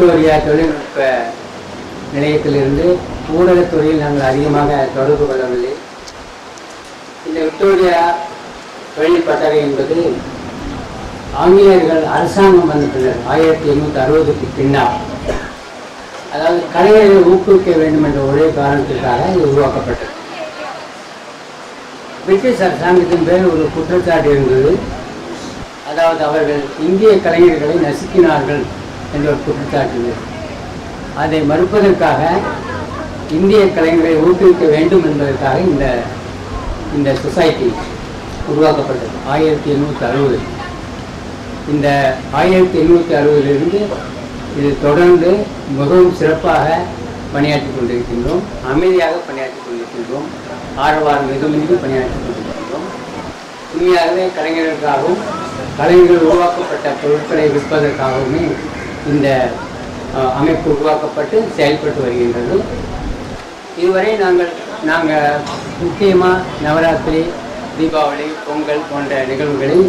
Victoria தொழில்நுட்ப நிலையத்திலிருந்து ஊடகத்துறையில் நாங்கள் அதிகமாக தொடர்பு கொள்ளவில்லை இந்த விக்டோரியா தொழில் பட்டறை என்பது ஆங்கிலேயர்கள் அரசாங்கம் வந்த பின்னர் ஆயிரத்தி எண்ணூற்றி அறுபதுக்கு பின்னால் அதாவது கலைஞர்களை ஊக்குவிக்க வேண்டும் என்ற ஒரே காரணத்திற்காக இது உருவாக்கப்பட்டது பிரிட்டிஷ் அரசாங்கத்தின் பேர் ஒரு குற்றச்சாட்டு இருந்தது அதாவது அவர்கள் இந்திய கலைஞர்களை நசுக்கினார்கள் என்ற ஒரு குற்றச்சாட்டு இருந்தது அதை மறுப்பதற்காக இந்திய கலைஞர்களை ஊக்குவிக்க வேண்டும் என்பதற்காக இந்த இந்த சொசைட்டி உருவாக்கப்பட்டது ஆயிரத்தி எண்ணூற்றி அறுபது இந்த ஆயிரத்தி எண்ணூற்றி அறுபதிலிருந்து இது தொடர்ந்து மிகவும் சிறப்பாக பணியாற்றி கொண்டிருக்கின்றோம் அமைதியாக பணியாற்றி கொண்டிருக்கின்றோம் ஆரவாரம் எதுவுமின்றி பணியாற்றி கொண்டிருக்கின்றோம் உண்மையாகவே கலைஞர்களுக்காகவும் கலைஞர்கள் உருவாக்கப்பட்ட பொருட்களை விற்பதற்காகவுமே இந்த அஹ், அமைப்பு உருவாக்கப்பட்டு செயல்பட்டு வருகின்றது இதுவரை நாங்கள் நாங்கள் முக்கியமாக நவராத்திரி தீபாவளி பொங்கல் போன்ற நிகழ்வுகளில்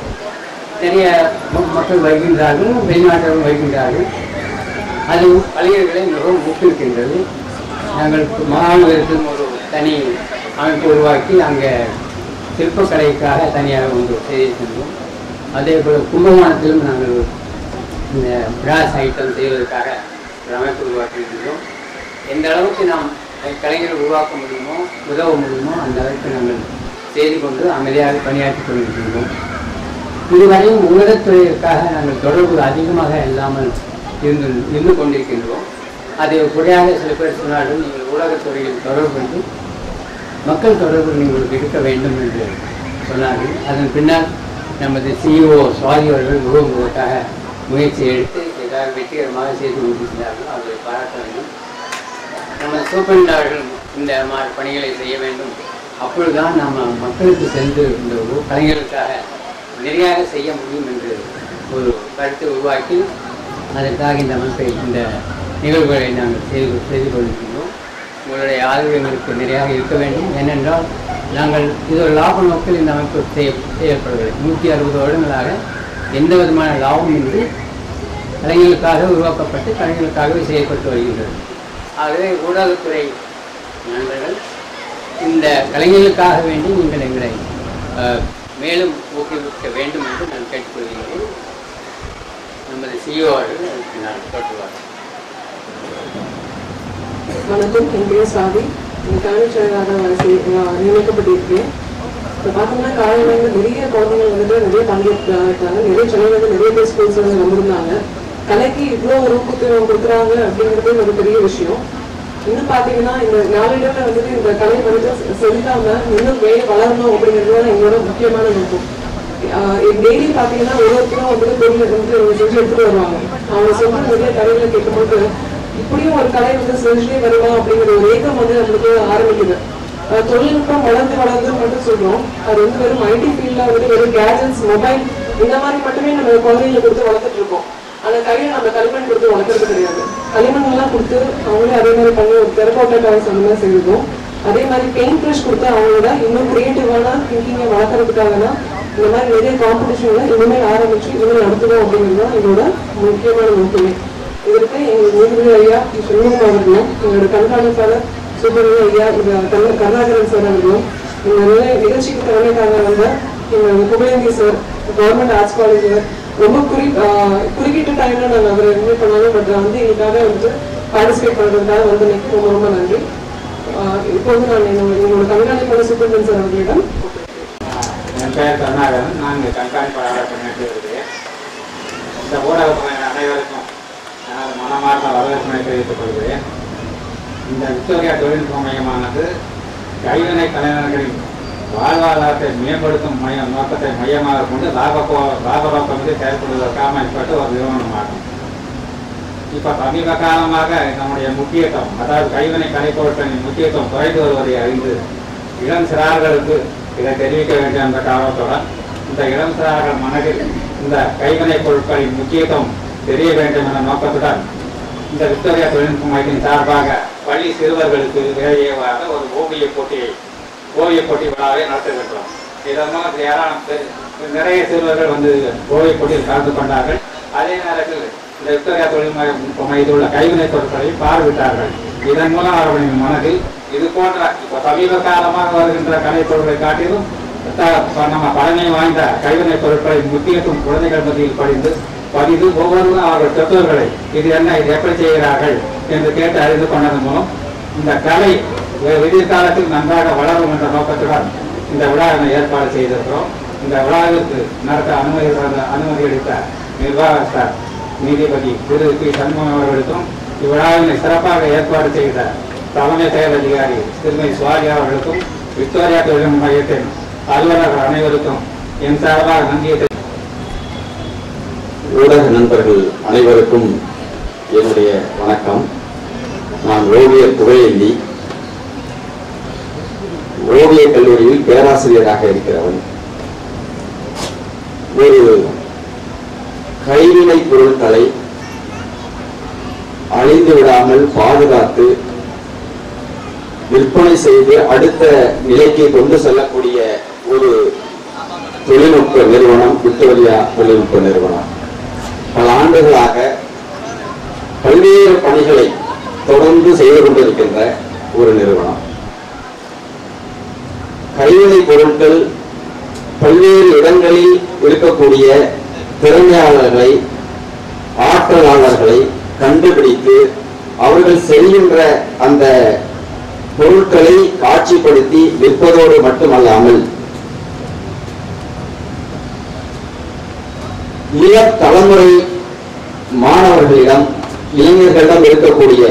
நிறைய ம- மக்கள் வருகின்றார்கள் வெளிநாட்டவர்கள் வருகின்றார்கள் அது கலைஞர்களை மிகவும் ஊக்குவிக்கின்றது நாங்கள் மாநிலத்தில் ஒரு தனி அமைப்பு உருவாக்கி அங்கே சிற்பக்கலைக்காக தனியாக ஒன்று செய்திருக்கின்றோம் அதே போல் கும்பகோணத்திலும் நாங்கள் இந்த பிராஸ் ஐட்டம் செய்வதற்காக ஒரு அமைப்பு உருவாக்கியிருக்கின்றோம் எந்த அளவுக்கு நாம் கலைஞர்கள் உருவாக்க முடியுமோ உதவ முடியுமோ அந்த அளவுக்கு நாங்கள் செய்து கொண்டு அமைதியாக பணியாற்றி கொண்டிருக்கின்றோம் இதுவரையும் ஊடகத்துறையிற்காக நாங்கள் தொடர்பு அதிகமாக இல்லாமல் இருந்து இருந்து கொண்டிருக்கின்றோம் அதை குறையாக சில பேர் சொன்னாலும் நீங்கள் ஊடகத்துறையில் தொடர்பு கொண்டு மக்கள் தொடர்பு நீங்கள் இருக்க வேண்டும் என்று சொன்னார்கள் அதன் பின்னால் நமது சிஇஓ சுவாதி அவர்கள் மிகவும் இதற்காக முயற்சி எடுத்து ஏதாவது வெற்றிகரமாக செய்து கொண்டிருக்கிறார்கள் அவர்களை பாராட்ட வேண்டும் நமது சூப்பரண்ட் அவர்கள் இந்த மாதிரி பணிகளை செய்ய வேண்டும் அப்பொழுதுதான் நாம் மக்களுக்கு சென்று இந்த ஊ- கலைஞர்களுக்காக நிறையாக செய்ய முடியும் என்று ஒரு கருத்தை உருவாக்கி அதற்காக இந்த அமைப்பை இந்த நிகழ்வுகளை நாங்கள் செய்து செய்து கொண்டிருக்கின்றோம் உங்களுடைய ஆதரவு எங்களுக்கு நிறையாக இருக்க வேண்டும் ஏனென்றால் நாங்கள் இது ஒரு லாப நோக்கில் இந்த அமைப்பு செய்ய செய்யப்படுகிறது நூற்றி அறுபது வருடங்களாக எந்த விதமான லாபமின்றி கலைஞர்களுக்காக உருவாக்கப்பட்டு கலைஞர்களுக்காகவே செய்யப்பட்டு வருகின்றது ஆகவே ஊடகத்துறை நண்பர்கள் இந்த கலைஞர்களுக்காக வேண்டி நீங்கள் எங்களை அஹ், மேலும் ஊக்குவிக்க வேண்டும் என்று நான் கேட்டுக்கொள்கிறேன் நமது சிஇஓ அவர்கள் அதற்கு நான் போட்டுவார்கள் வணக்கம் என் பேர் சாதி என் தலைமைச் செயலாளராக நியமிக்கப்பட்டிருக்கேன் இப்போ பார்த்தோம்னா காலையில் வந்து நிறைய குழந்தைகள் வந்துட்டு நிறைய பங்கேற்றாங்க நிறைய சென்னையிலேருந்து நிறைய பேர் ஸ்கூல்ஸ் வந்து வந்திருந்தாங்க கலைக்கு இவ்வளோ ஒரு ஊக்கத்துவம் கொடுக்குறாங்க அப்படிங்கிறது ஒரு பெரிய விஷயம் இன்னும் பார்த்தீங்கன்னா இந்த நாளிடவில் வந்துட்டு இந்த கலை வந்துட்டு செலுத்தாம இன்னும் மேலே வளரணும் அப்படிங்கிறது தான் எங்களோட முக்கியமான நோக்கம் டெய்லி பார்த்தீங்கன்னா ஒரு ஒருத்தரும் வந்துட்டு பொருள் வந்து செஞ்சு எடுத்துட்டு வருவாங்க அவங்க சொல்ற நிறைய கலைகளை கேட்கும்போது இப்படியும் ஒரு கலை வந்து செஞ்சுட்டே வருமா அப்படிங்கிற ஒரு ஏக்கம் வந்து நம்மளுக்கு ஆரம்பிக்குது அஹ் தொழில்நுட்பம் வளர்ந்து வளர்ந்து மட்டும் சொல்றோம் அது வந்து வெறும் ஐடி ஃபீல்ட்ல வந்து வெறும் கேஜெட்ஸ் மொபைல் இந்த மாதிரி மட்டுமே நம்ம குழந்தைங்களை கொடுத்து வளர்த்துட்டு இருக்கோம் ஆனா கையில நம்ம களிமண் கொடுத்து வளர்க்கறது கிடையாது களிமண் எல்லாம் கொடுத்து அவங்களே அதே மாதிரி பண்ணி ஒரு தெரக்கோட்டை டாய்ஸ் அந்த மாதிரி செய்திருக்கோம் அதே மாதிரி பெயிண்ட் ப்ரஷ் கொடுத்து அவங்களோட இன்னும் கிரியேட்டிவான திங்கிங்கை வளர்க்கறதுக்காக தான் இந்த மாதிரி நிறைய காம்படிஷன்ல இனிமேல் ஆரம்பிச்சு இனிமேல் நடத்துவோம் அப்படிங்கிறது தான் இதோட முக்கியமான நோக்கமே இதற்கு எங்கள் நீதிபதி ஐயா செல்வம் அவர்களும் எங்களோட கண்காணிப்பாளர் சுப்பிரமணிய ஐயா இது கருணா- கருணாகரன் சார் அவர்களும் இந்த நிலை நிகழ்ச்சிக்கு தலைமைக்காக வந்த எங்கள் Pugazhendhi sir government arts college ரொம்ப குறி ஆஹ் குறுக்கிட்ட டைம்ல நாங்கள் அவரை இன்வைட் பண்ணாலும் பட் வந்து எங்களுக்காக வந்து பார்ட்டிசிபேட் பண்ணுறதுக்காக வந்தமைக்கு ரொம்ப ரொம்ப நன்றி ஆஹ் இப்போது நான் என்னோட எங்களோட கண்காணிப்பாளர் சுப்பிரமணியன் சார் அவர்களிடம் என் பெயர் கருணாகரன் நான் இங்கே கண்காணிப்பாளராக பணியாற்றி வருகிறேன் இந்த ஊடக அனைவருக்கும் எனது மனமார்ந்த வரவேற்பினை தெரிவித்துக் கொள்கிறேன் இந்த விக்டோரியா தொழில்நுட்ப மையமானது கைவினை கலைஞர்களின் வாழ்வாதாரத்தை மேம்படுத்தும் மைய நோக்கத்தை மையமாக கொண்டு லாப லாப நோக்கமின்றி செயல்படுவதற்காக அமைக்கப்பட்ட ஒரு நிறுவனமாகும் இப்போ சமீப காலமாக நம்முடைய முக்கியத்துவம் அதாவது கைவினை கலைப்பொருட்களின் முக்கியத்துவம் குறைந்து வருவதை அறிந்து இளம் சிறார்களுக்கு இதை தெரிவிக்க வேண்டும் என்ற காரணத்துடன் இந்த இளம் சிறார்கள் மனதில் இந்த கைவினை பொருட்களின் முக்கியத்துவம் தெரிய வேண்டும் என்ற நோக்கத்துடன் இந்த விக்டோரியா தொழில்நுட்ப மையத்தின் சார்பாக பள்ளி சிறுவர்களுக்கு இடையேவாக ஒரு ஓவிய போட்டியை ஓவிய போட்டி விழாவை நடத்துகின்றோம் இதனால் ஏராளம் பேர் நிறைய சிறுவர்கள் வந்து ஓவிய போட்டியில் கலந்து கொண்டார்கள் அதே நேரத்தில் இந்த விக்டோரியா தொழில் மை- மையத்தில் உள்ள கைவினை பொருட்களை பார்வையிட்டார்கள் இதன் மூலம் அவர்களின் மனதில் இது போன்ற இப்போ சமீப காலமாக வருகின்ற கலை பொருட்களை காட்டிலும் த- ப- நம்ம பழமை வாய்ந்த கைவினை பொருட்களை முக்கியத்துவம் குழந்தைகள் மத்தியில் படிந்து பதிந்து ஒவ்வொருவரும் அவர்கள் பெற்றோர்களை இது என்ன இது எப்படி செய்கிறார்கள் என்று கேட்டு அறிந்து கொண்டதன் மூலம் இந்த கலை எ- எதிர்காலத்தில் நன்றாக வளரும் என்ற நோக்கத்துடன் இந்த விழாவினை ஏற்பாடு செய்திருக்கிறோம் இந்த விழாவிற்கு நடத்த அனுமதி தந்த- அனுமதி அளித்த நிர்வாகஸ்தர் நீதிபதி திரு பி சண்முகம் அவர்களுக்கும் இவ்விழாவினை சிறப்பாக ஏற்பாடு செய்த தலைமை செயல் அதிகாரி திருமதி சுவாரி அவர்களுக்கும் விக்டோரியா தொழில் மையத்தின் அலுவலர்கள் அனைவருக்கும் என் சார்பாக நன்றியை தெரிவித்துக் ஊடக நண்பர்கள் அனைவருக்கும் என்னுடைய வணக்கம் நான் ஓவியர் புகையேந்தி ஓவியக் கல்லூரியில் பேராசிரியராக இருக்கிறவன் ஒரு கைவினை பொருட்களை அழிந்து விடாமல் பாதுகாத்து விற்பனை செய்து அடுத்த நிலைக்கு கொண்டு செல்லக்கூடிய ஒரு தொழில்நுட்ப நிறுவனம் விக்டோரியா தொழில்நுட்ப நிறுவனம் பல ஆண்டுகளாக பல்வேறு பணிகளை தொடர்ந்து செய்து கொண்டிருக்கின்ற ஒரு நிறுவனம் கைவினை பொருட்கள் பல்வேறு இடங்களில் இருக்கக்கூடிய திறமையாளர்களை ஆற்றலாளர்களை கண்டுபிடித்து அவர்கள் செய்கின்ற அந்த பொருட்களை காட்சிப்படுத்தி விற்பதோடு மட்டுமல்லாமல் இள தலைமுறை மாணவர்களிடம் இளைஞர்களிடம் இருக்கக்கூடிய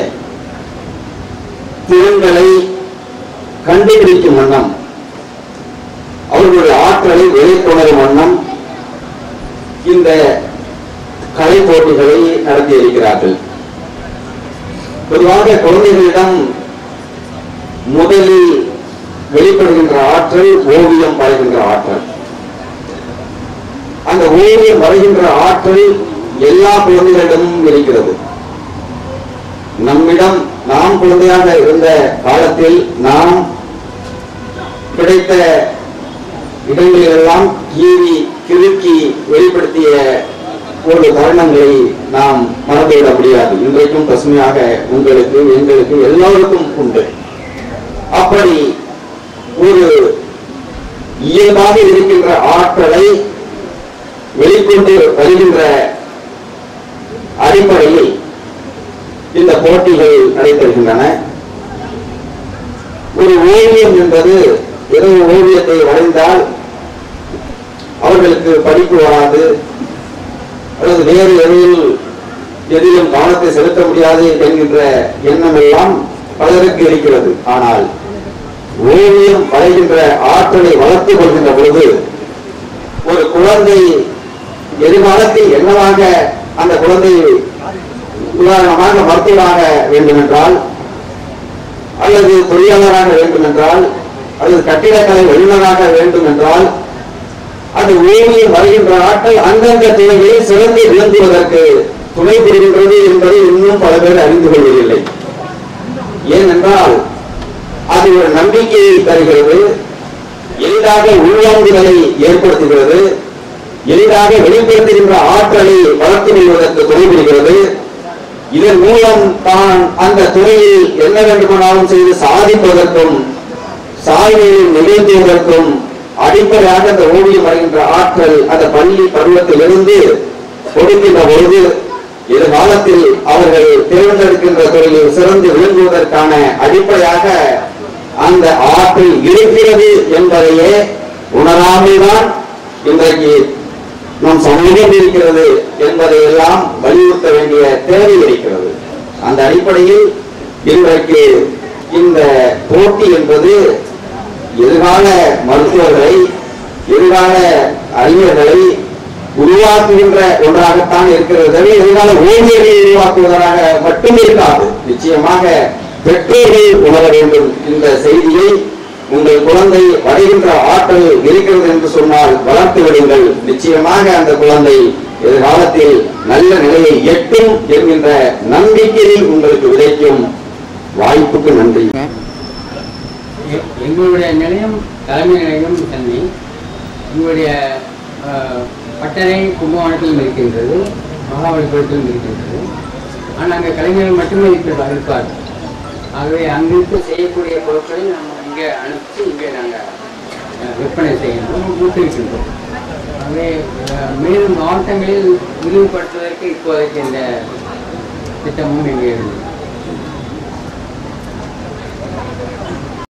திறன்களை கண்டுபிடிக்கும் வண்ணம் அவர்களுடைய ஆற்றலை வெளிக்கொணரும் வண்ணம் இந்த கலை போட்டிகளை நடத்தி இருக்கிறார்கள் பொதுவாக குழந்தைகளிடம் முதலில் வெளிப்படுகின்ற ஆற்றல் ஓவியம் வரைகின்ற ஆற்றல் அந்த ஓவியம் வரைகின்ற ஆற்றல் எல்லா குழந்தைகளிடமும் இருக்கிறது நம்மிடம் நாம் குழந்தையாக இருந்த காலத்தில் நாம் கிடைத்த இடங்களிலெல்லாம் கீறி கிறுக்கி வெளிப்படுத்திய ஒரு தருணங்களை நாம் மறந்துவிட முடியாது இன்றைக்கும் பசுமையாக உங்களுக்கு எங்களுக்கு எல்லோருக்கும் உண்டு அப்படி ஒரு இயல்பாக இருக்கின்ற ஆற்றலை வெளிக்கொண்டு வருகின்ற அடிப்படையில் இந்த போட்டிகள் நடைபெறுகின்றன ஒரு ஓவியம் என்பது ஏதோ ஓவியத்தை வரைந்தால் அவர்களுக்கு படிப்பு வராது அல்லது வேறு எதையில் எதிலும் கவனத்தை செலுத்த முடியாது என்கின்ற எண்ணம் எல்லாம் பலருக்கு இருக்கிறது ஆனால் ஓவியம் வரைகின்ற ஆற்றலை வளர்த்துக் கொள்கின்ற பொழுது ஒரு குழந்தை எதிர்காலத்தில் என்னவாக அந்த குழந்தை உதாரணமாக மருத்துவராக வேண்டும் என்றால் அல்லது பொறியாளராக வேண்டும் என்றால் அல்லது கட்டிடக்கலை வல்லுநராக வேண்டும் என்றால் அது ஓவியம் வருகின்ற ஆற்றல் அந்தந்த துறைகளில் சிறந்து விளங்குவதற்கு துணை புரிகின்றது என்பதை இன்னும் பல பேர் அறிந்து கொள்வதில்லை ஏனென்றால் அது ஒரு நம்பிக்கையை தருகிறது எளிதாக உள்வாங்குதலை ஏற்படுத்துகிறது எளிதாக வெளிப்படுத்துகின்ற ஆற்றலை வளர்த்துக் கொள்வதற்கு துணை புரிகிறது இதன் மூலம் தான் அந்த துறையில் என்ன வேண்டுமானாலும் செய்து சாதிப்பதற்கும் சாதனையை நிகழ்த்துவதற்கும் அடிப்படையாக அந்த ஓவியம் வருகின்ற ஆற்றல் அந்த பள்ளி பருவத்திலிருந்து கொடுக்கின்ற பொழுது எதிர்காலத்தில் அவர்கள் தேர்ந்தெடுக்கின்ற துறையில் சிறந்து விளங்குவதற்கான அடிப்படையாக அந்த ஆற்றல் இருக்கிறது என்பதையே உணராமல்தான் இன்றைக்கு நம் சமூகம் இருக்கிறது என்பதை எல்லாம் வலியுறுத்த வேண்டிய தேவை இருக்கிறது அந்த அடிப்படையில் இன்றைக்கு இந்த போட்டி என்பது எதிர்கால மருத்துவர்களை எதிர்கால அறிஞர்களை உருவாக்குகின்ற ஒன்றாகத்தான் இருக்கிறது தவிர எதிர்கால ஓவியர்களை உருவாக்குவதாக மட்டும் இருக்காது நிச்சயமாக பெற்றோர்கள் உணர வேண்டும் இந்த செய்தியை உங்கள் குழந்தை வரைகின்ற ஆற்றல் இருக்கிறது என்று சொன்னால் வளர்த்து விடுங்கள் நிச்சயமாக அந்த குழந்தை எதிர்காலத்தில் நல்ல நிலையை எட்டும் என்கின்ற நம்பிக்கையை உங்களுக்கு விதைக்கும் வாய்ப்புக்கு நன்றி எ- எங்களுடைய நிலையம் தலைமை நிலையம் சென்னை எங்களுடைய அஹ், பட்டறை கும்பகோணத்தில் இருக்கின்றது மகாபலிபுரத்திலும் இருக்கின்றது ஆனால் அங்கே கலைஞர்கள் மட்டுமே இருக்கிற இருப்பார் ஆகவே அங்கிருந்து செய்யக்கூடிய பொருட்களை நம்ம இங்கே அனுப்பிச்சு இங்கே நாங்கள் விற்பனை செய்யணும் ஊக்குவிக்கின்றோம் ஆகவே அஹ், மேலும் மாவட்டங்களில் விரிவுபடுத்துவதற்கு இப்போதைக்கு இந்த திட்டமும் இங்கே இருக்குது